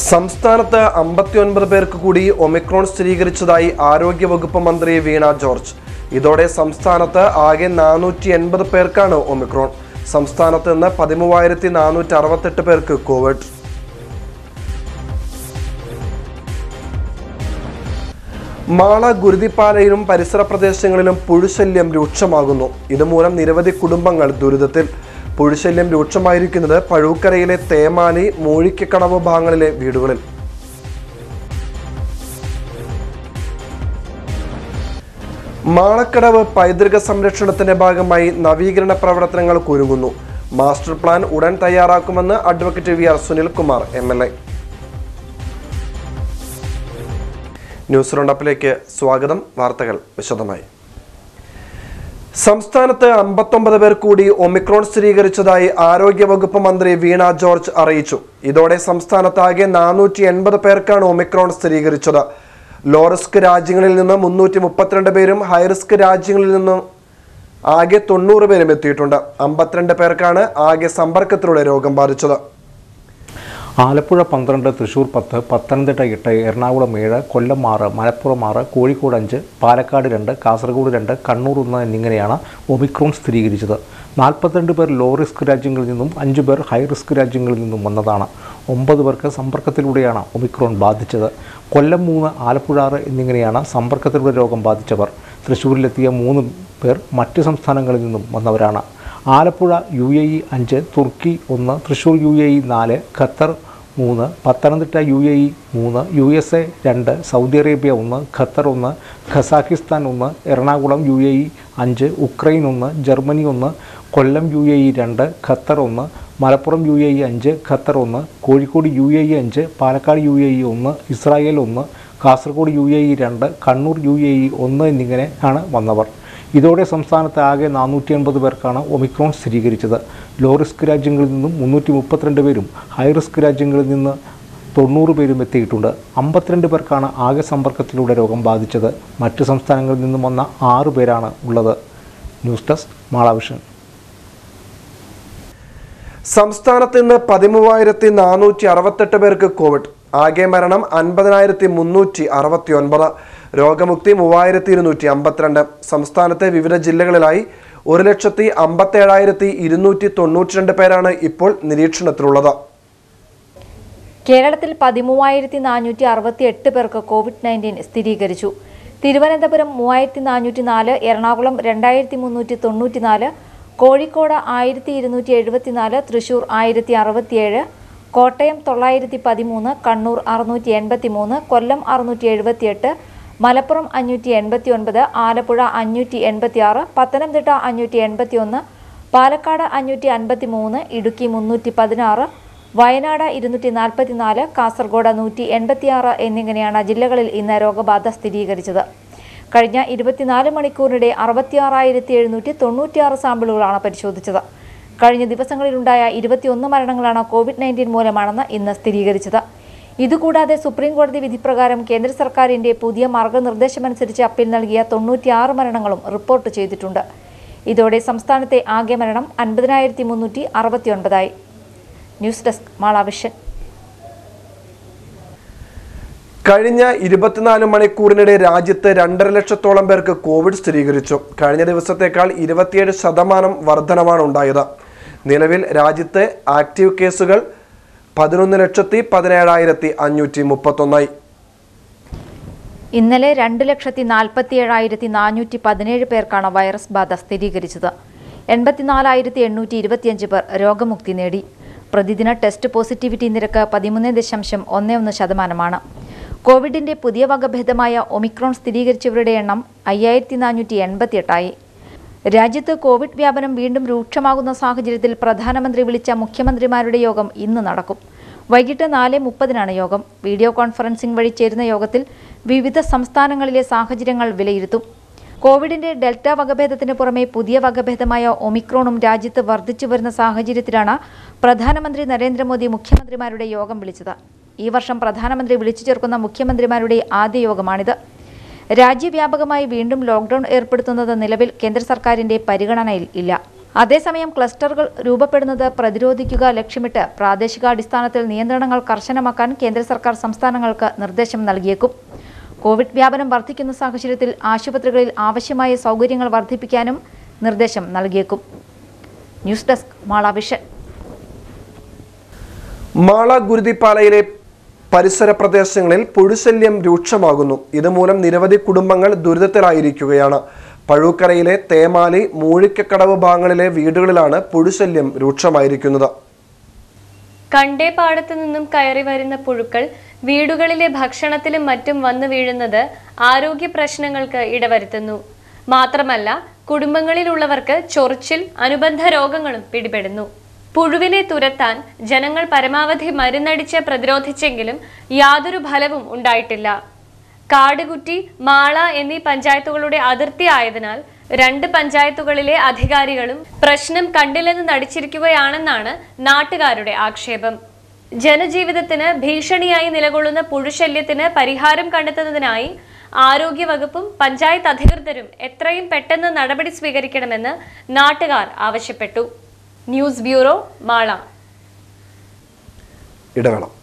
സംസ്ഥാനത്ത് അമ്പത്തിയൊൻപത് പേർക്ക് കൂടി ഒമിക്രോൺ സ്ഥിരീകരിച്ചതായി ആരോഗ്യവകുപ്പ് മന്ത്രി വീണ ജോർജ് ഇതോടെ സംസ്ഥാനത്ത് ആകെ നാനൂറ്റി എൺപത് പേർക്കാണ് ഒമിക്രോൺ സംസ്ഥാനത്ത് നിന്ന് പതിമൂവായിരത്തി നാനൂറ്റി അറുപത്തെട്ട് പേർക്ക് കോവിഡ് മാള ഗുരുതിപ്പാലയിലും പരിസര പ്രദേശങ്ങളിലും പുഴുശല്യം രൂക്ഷമാകുന്നു ഇതുമൂലം നിരവധി കുടുംബങ്ങൾ ദുരിതത്തിൽ പുഴുശല്യം രൂക്ഷമായിരിക്കുന്നത് പഴൂക്കരയിലെ തേമാലി മൂഴിക്കക്കടവ് ഭാഗങ്ങളിലെ വീടുകളിൽ മാളക്കടവ് പൈതൃക സംരക്ഷണത്തിന്റെ ഭാഗമായി നവീകരണ പ്രവർത്തനങ്ങൾ കുരുങ്ങുന്നു മാസ്റ്റർ പ്ലാൻ ഉടൻ തയ്യാറാക്കുമെന്ന് advocate V R Sunilkumar M L A news റൗണ്ടപ്പിലേക്ക് സ്വാഗതം വാർത്തകൾ വിശദമായി സംസ്ഥാനത്ത് അമ്പത്തൊമ്പത് പേർ കൂടി ഒമിക്രോൺ സ്ഥിരീകരിച്ചതായി ആരോഗ്യവകുപ്പ് മന്ത്രി വീണ ജോർജ് അറിയിച്ചു ഇതോടെ സംസ്ഥാനത്താകെ നാനൂറ്റി എൺപത് പേർക്കാണ് ഒമിക്രോൺ സ്ഥിരീകരിച്ചത് ലോ റിസ്ക് രാജ്യങ്ങളിൽ നിന്ന് മുന്നൂറ്റി മുപ്പത്തിരണ്ട് പേരും ഹൈ റിസ്ക് രാജ്യങ്ങളിൽ നിന്നും ആകെ തൊണ്ണൂറ് പേരും എത്തിയിട്ടുണ്ട് അമ്പത്തിരണ്ട് പേർക്കാണ് ആകെ സമ്പർക്കത്തിലൂടെ രോഗം ബാധിച്ചത് ആലപ്പുഴ പന്ത്രണ്ട് തൃശൂർ പത്ത് പത്തനംതിട്ട എട്ട് എറണാകുളം ഏഴ് കൊല്ലം ആറ് മലപ്പുറം ആറ് കോഴിക്കോട് അഞ്ച് പാലക്കാട് രണ്ട് കാസർഗോഡ് രണ്ട് കണ്ണൂർ ഒന്ന് എന്നിങ്ങനെയാണ് ഒമിക്രോൺ സ്ഥിരീകരിച്ചത് നാൽപ്പത്തിരണ്ട് പേർ ലോ റിസ്ക് രാജ്യങ്ങളിൽ നിന്നും അഞ്ച് പേർ ഹൈ റിസ്ക് രാജ്യങ്ങളിൽ നിന്നും വന്നതാണ് ഒമ്പത് പേർക്ക് സമ്പർക്കത്തിലൂടെയാണ് ഒമിക്രോൺ ബാധിച്ചത് കൊല്ലം മൂന്ന് ആലപ്പുഴ ആറ് എന്നിങ്ങനെയാണ് സമ്പർക്കത്തിലൂടെ രോഗം ബാധിച്ചവർ തൃശ്ശൂരിലെത്തിയ മൂന്ന് പേർ മറ്റ് സംസ്ഥാനങ്ങളിൽ നിന്നും വന്നവരാണ് ആലപ്പുഴ യു എ ഇ അഞ്ച് തുർക്കി ഒന്ന് തൃശ്ശൂർ യു എ ഇ നാല് ഖത്തർ മൂന്ന് പത്തനംതിട്ട യു എ ഇ മൂന്ന് യു എസ് എ രണ്ട് സൗദി അറേബ്യ ഒന്ന് ഖത്തർ ഒന്ന് ഖസാക്കിസ്ഥാൻ ഒന്ന് എറണാകുളം യു എ ഇ അഞ്ച് ഉക്രൈൻ ഒന്ന് ജർമ്മനി ഒന്ന് കൊല്ലം യു എ ഇ രണ്ട് ഖത്തർ ഒന്ന് മലപ്പുറം യു എ ഇ അഞ്ച് ഖത്തർ ഒന്ന് കോഴിക്കോട് യു എ ഇ അഞ്ച് പാലക്കാട് യു എ ഇ ഒന്ന് ഇസ്രായേൽ ഒന്ന് കാസർഗോഡ് യു എ ഇ രണ്ട് കണ്ണൂർ യു എ ഇ ഒന്ന് എന്നിങ്ങനെയാണ് വന്നവർ ഇതോടെ സംസ്ഥാനത്ത് ആകെ നാനൂറ്റി എൺപത് പേർക്കാണ് ഒമിക്രോൺ സ്ഥിരീകരിച്ചത് ലോ റിസ്ക് രാജ്യങ്ങളിൽ നിന്നും മുന്നൂറ്റി മുപ്പത്തിരണ്ട് പേരും ഹൈ റിസ്ക് രാജ്യങ്ങളിൽ നിന്ന് തൊണ്ണൂറ് പേരും എത്തിയിട്ടുണ്ട് അമ്പത്തിരണ്ട് പേർക്കാണ് ആകെ സമ്പർക്കത്തിലൂടെ രോഗം ബാധിച്ചത് മറ്റ് സംസ്ഥാനങ്ങളിൽ നിന്നും വന്ന ആറ് പേരാണ് ഉള്ളത് ന്യൂസ് ഡെസ്ക് മാളാവിഷൻ സംസ്ഥാനത്ത് ഇന്ന് പതിമൂവായിരത്തി നാനൂറ്റി അറുപത്തെട്ട് പേർക്ക് കോവിഡ് ആകെ മരണം അൻപതിനായിരത്തി മുന്നൂറ്റി അറുപത്തി ഒൻപത് രോഗമുക്തി മൂവായിരത്തി ഇരുന്നൂറ്റി അമ്പത്തിരണ്ട് സംസ്ഥാനത്തെ വിവിധ ജില്ലകളിലായി ഒരു ലക്ഷത്തി അമ്പത്തേഴായിരത്തി ഇരുന്നൂറ്റി തൊണ്ണൂറ്റി രണ്ട് പേരാണ് ഇപ്പോൾ നിരീക്ഷണത്തിലുള്ളത് കേരളത്തിൽ പതിമൂവായിരത്തി നാനൂറ്റി അറുപത്തി എട്ട് പേർക്ക് കോവിഡ് നയൻറ്റീൻ സ്ഥിരീകരിച്ചു തിരുവനന്തപുരം മൂവായിരത്തി നാനൂറ്റി നാല് എറണാകുളം രണ്ടായിരത്തി മുന്നൂറ്റി തൊണ്ണൂറ്റി നാല് കോഴിക്കോട് ആയിരത്തി ഇരുന്നൂറ്റി എഴുപത്തിനാല് തൃശൂർ ആയിരത്തി അറുപത്തിയേഴ് കോട്ടയം തൊള്ളായിരത്തി പതിമൂന്ന് കണ്ണൂർ അറുന്നൂറ്റി എൺപത്തി മൂന്ന് കൊല്ലം അറുന്നൂറ്റി എഴുപത്തിയെട്ട് മലപ്പുറം അഞ്ഞൂറ്റി എൺപത്തി ഒൻപത് ആലപ്പുഴ അഞ്ഞൂറ്റി എൺപത്തി ആറ് പത്തനംതിട്ട അഞ്ഞൂറ്റി എൺപത്തി ഒന്ന് പാലക്കാട് അഞ്ഞൂറ്റി അൻപത്തി മൂന്ന് ഇടുക്കി മുന്നൂറ്റി പതിനാറ് വയനാട് ഇരുന്നൂറ്റി നാൽപ്പത്തിനാല് കാസർഗോഡ് നൂറ്റി എൺപത്തിയാറ് എന്നിങ്ങനെയാണ് ജില്ലകളിൽ ഇന്ന് രോഗബാധ സ്ഥിരീകരിച്ചത് കഴിഞ്ഞ ഇരുപത്തിനാല് മണിക്കൂറിനിടെ അറുപത്തിയാറായിരത്തി എഴുന്നൂറ്റി തൊണ്ണൂറ്റിയാറ് സാമ്പിളുകളാണ് പരിശോധിച്ചത് കഴിഞ്ഞ ദിവസങ്ങളിലുണ്ടായ ഇരുപത്തിയൊന്ന് മരണങ്ങളാണ് കോവിഡ് നയൻറ്റീൻ മൂലമാണെന്ന് ഇന്ന് സ്ഥിരീകരിച്ചത് ഇതുകൂടാതെ സുപ്രീം കോടതി വിധിപ്രകാരം കേന്ദ്ര സർക്കാരിന്റെ പുതിയ മാർഗനിർദ്ദേശമനുസരിച്ച് അപ്പീൽ നൽകിയ തൊണ്ണൂറ്റിയാറ് മരണങ്ങളും റിപ്പോർട്ട് ചെയ്തിട്ടുണ്ട് ഇതോടെ സംസ്ഥാനത്തെ ആകെ മരണം അൻപതിനായിരത്തി മുന്നൂറ്റി അറുപത്തിയൊൻപതായി ന്യൂസ് ഡെസ്ക് മാളാവിഷൻ കഴിഞ്ഞ ഇരുപത്തിനാല് മണിക്കൂറിനിടെ രാജ്യത്ത് രണ്ടര ലക്ഷത്തോളം പേർക്ക് കോവിഡ് സ്ഥിരീകരിച്ചു കഴിഞ്ഞ ദിവസത്തേക്കാൾ ഇരുപത്തിയേഴ് ശതമാനം വർധനമാണ് ഉണ്ടായത് നിലവിൽ രാജ്യത്തെ ആക്റ്റീവ് കേസുകൾ പതിനൊന്ന് ലക്ഷത്തി പതിനേഴായിരത്തി അഞ്ഞൂറ്റി മുപ്പത്തൊന്നായി ഇന്നലെ രണ്ട് ലക്ഷത്തി നാൽപ്പത്തി ഏഴായിരത്തി നാനൂറ്റി പതിനേഴ് പേർക്കാണ് വൈറസ് ബാധ സ്ഥിരീകരിച്ചത് എൺപത്തിനാലായിരത്തി എണ്ണൂറ്റി ഇരുപത്തിയഞ്ച് പേർ രോഗമുക്തി നേടി പ്രതിദിന ടെസ്റ്റ് പോസിറ്റിവിറ്റി നിരക്ക് പതിമൂന്ന് ദശാംശം ഒന്ന് ഒന്ന് ശതമാനമാണ് കോവിഡിന്റെ പുതിയ വകഭേദമായ ഒമിക്രോൺ സ്ഥിരീകരിച്ചവരുടെ എണ്ണം അയ്യായിരത്തി നാനൂറ്റി എൺപത്തിയെട്ടായി രാജ്യത്ത് കോവിഡ് വ്യാപനം വീണ്ടും രൂക്ഷമാകുന്ന സാഹചര്യത്തിൽ പ്രധാനമന്ത്രി വിളിച്ച മുഖ്യമന്ത്രിമാരുടെ യോഗം ഇന്ന് നടക്കും വൈകിട്ട് നാല് മുപ്പതിനാണ് യോഗം വീഡിയോ കോൺഫറൻസിംഗ് വഴി ചേരുന്ന യോഗത്തിൽ വിവിധ സംസ്ഥാനങ്ങളിലെ സാഹചര്യങ്ങൾ വിലയിരുത്തും കോവിഡിന്റെ ഡെൽറ്റ വകഭേദത്തിന് പുറമെ പുതിയ വകഭേദമായ ഒമിക്രോണും രാജ്യത്ത് വർദ്ധിച്ചു വരുന്ന സാഹചര്യത്തിലാണ് പ്രധാനമന്ത്രി നരേന്ദ്രമോദി മുഖ്യമന്ത്രിമാരുടെ യോഗം വിളിച്ചത് ഈ വർഷം പ്രധാനമന്ത്രി വിളിച്ചു ചേർക്കുന്ന മുഖ്യമന്ത്രിമാരുടെ ആദ്യ യോഗമാണിത് രാജ്യവ്യാപകമായി വീണ്ടും ലോക്ഡൌൺ ഏർപ്പെടുത്തുന്നത് നിലവിൽ കേന്ദ്ര സർക്കാരിന്റെ പരിഗണനയിൽ ഇല്ല അതേസമയം ക്ലസ്റ്ററുകൾ രൂപപ്പെടുന്നത് പ്രതിരോധിക്കുക ലക്ഷ്യമിട്ട് പ്രാദേശികാടിസ്ഥാനത്തിൽ നിയന്ത്രണങ്ങൾ കർശനമാക്കാൻ കേന്ദ്ര സർക്കാർ സംസ്ഥാനങ്ങൾക്ക് നിർദ്ദേശം നൽകിയേക്കും കോവിഡ് വ്യാപനം വർദ്ധിക്കുന്ന സാഹചര്യത്തിൽ ആശുപത്രികളിൽ ആവശ്യമായ സൗകര്യങ്ങൾ വർദ്ധിപ്പിക്കാനും നിർദ്ദേശം നൽകിയേക്കും news desk Mala vision Mala ഗുരുതിപ്പാലയിലെ പരിസര പ്രദേശങ്ങളിൽ പുഴുശല്യം രൂക്ഷമാകുന്നു ഇതുമൂലം നിരവധി കുടുംബങ്ങൾ ദുരിതത്തിലായിരിക്കുകയാണ് പഴൂക്കരയിലെ തേമാലി മൂഴിക്കക്കടവ് ഭാഗങ്ങളിലെ വീടുകളിലാണ് പുഴുശല്യം രൂക്ഷമായിരിക്കുന്നത് കണ്ടേപ്പാടത്തു നിന്നും കയറി വരുന്ന പുഴുക്കൾ വീടുകളിലെ ഭക്ഷണത്തിലും മറ്റും വന്നു വീഴുന്നത് ആരോഗ്യ പ്രശ്നങ്ങൾക്ക് ഇടവരുത്തുന്നു മാത്രമല്ല കുടുംബങ്ങളിലുള്ളവർക്ക് ചൊറിച്ചിൽ അനുബന്ധ രോഗങ്ങളും പിടിപെടുന്നു പുഴുവിനെ തുരത്താൻ ജനങ്ങൾ പരമാവധി മരുന്നടിച്ച് പ്രതിരോധിച്ചെങ്കിലും യാതൊരു ഫലവും ഉണ്ടായിട്ടില്ല കാടുകുറ്റി മാള എന്നീ പഞ്ചായത്തുകളുടെ അതിർത്തി ആയതിനാൽ രണ്ട് പഞ്ചായത്തുകളിലെ അധികാരികളും പ്രശ്നം കണ്ടില്ലെന്ന് നടിച്ചിരിക്കുകയാണെന്നാണ് നാട്ടുകാരുടെ ആക്ഷേപം ജനജീവിതത്തിന് ഭീഷണിയായി നിലകൊള്ളുന്ന പുഴുശല്യത്തിന് പരിഹാരം കണ്ടെത്തുന്നതിനായി ആരോഗ്യവകുപ്പും പഞ്ചായത്ത് അധികൃതരും എത്രയും പെട്ടെന്ന് നടപടി സ്വീകരിക്കണമെന്ന് നാട്ടുകാർ ആവശ്യപ്പെട്ടു ന്യൂസ് ബ്യൂറോ മാള ഇടവേള